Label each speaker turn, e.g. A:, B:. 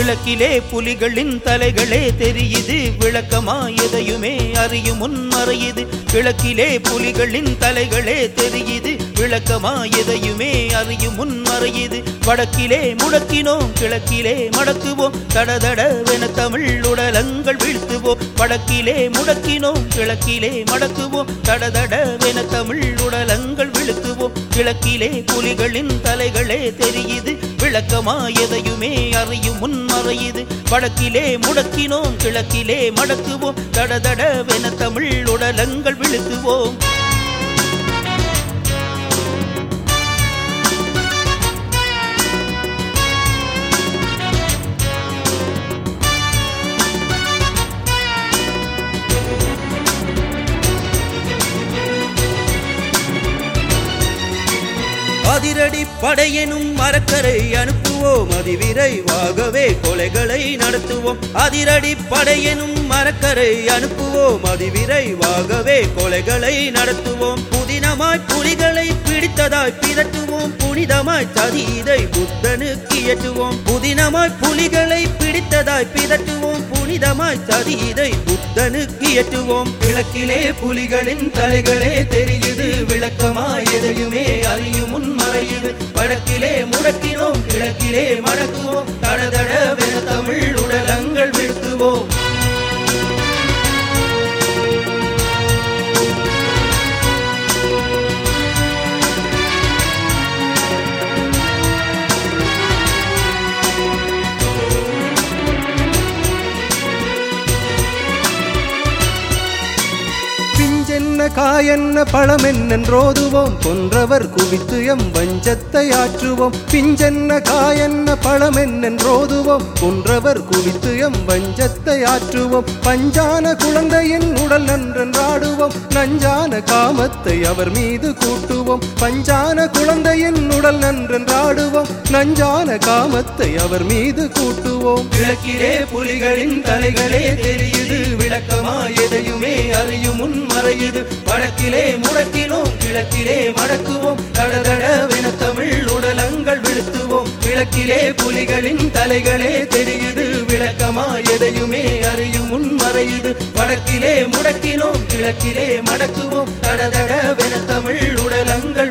A: விளக்கிலே புலிகளின் தலைகளே தெரியுது விளக்கமா எதையுமே அறியும் முன் மறையுது விளக்கிலே புலிகளின் தலைகளே தெரியுது விளக்கமா எதையுமே அறியும் முன் மறையுது வடக்கிலே முடக்கினோம் கிழக்கிலே மடக்குவோம் தடதடவென தமிழ் உடலங்கள் வீழ்த்துவோம் வடக்கிலே முடக்கினோம் கிழக்கிலே மடக்குவோம் தடதடவென தமிழ் உடலங்கள் வீழ்த்துவோம் கிழக்கிலே புலிகளின் தலைகளே தெரியுது விளக்கமா எதையுமே அறியும் முன் மறையுது வடக்கிலே முடக்கினோம் கிழக்கிலே மடக்குவோம் தடதடவென தமிழ் உடலங்கள் விழுத்துவோம் அதிரடி படையெனும் மரக்கரை அனுப்புவோம் அதிவிரைவாகவே கொலைகளை நடத்துவோம் அதிரடி படையெனும் மரக்கரை அனுப்புவோம் அதிவிரைவாகவே கொலைகளை நடத்துவோம் புதினமாய் புலிகளை பிடித்ததாய் பிதட்டுவோம் புனிதமாய் சதீதை புத்தனுக்கு இயற்றுவோம் புதினமாய் புலிகளை பிடித்ததாய் பிதட்டுவோம் புனிதமாய் சதீதை புத்தனுக்கு இயற்றுவோம் கிழக்கிலே புலிகளின் தலைகளே தெரியுது விளக்கமா எதையுமே அறியும் முன் மறையுது வடக்கிலே முடக்கினோம் கிழக்கிலே மடக்குவோம் தடதடவென தமிழ் உடலங்கள் வீழ்த்துவோம்
B: பிஞ்சென்ன காயென்ன பழமென்னென்றோதுவோம் கொன்றவர் குவித்து எம் வஞ்சத்தை ஆற்றுவோம் பிஞ்சென்ன காயென்ன பழமென்னென்றோதுவோம் கொன்றவர் குவித்து எம் வஞ்சத்தை ஆற்றுவோம் பஞ்சான குழந்தையின் உடல் நன்றென்றாடுவோம் நஞ்சான காமத்தை அவர் மீது கூட்டுவோம் பஞ்சான குழந்தையின் உடல் நன்றென்றாடுவோம் நஞ்சான காமத்தை அவர் மீது கூட்டுவோம்
A: கிழக்கிலே புலிகளின் தலைகளே தெரியுது விளக்கமா எதையுமே அறியும் முன் மறையுது வடக்கிலே முடக்கினோம் கிழக்கிலே மடக்குவோம் தடதடவென தமிழ் உடலங்கள் விழுத்துவோம் கிழக்கிலே புலிகளின் தலைகளே தெரியுது விளக்கமா எதையுமே அறியும் முன் மறையுது வடக்கிலே முடக்கினோம் கிழக்கிலே மடக்குவோம் தடதடவென தமிழ் உடலங்கள்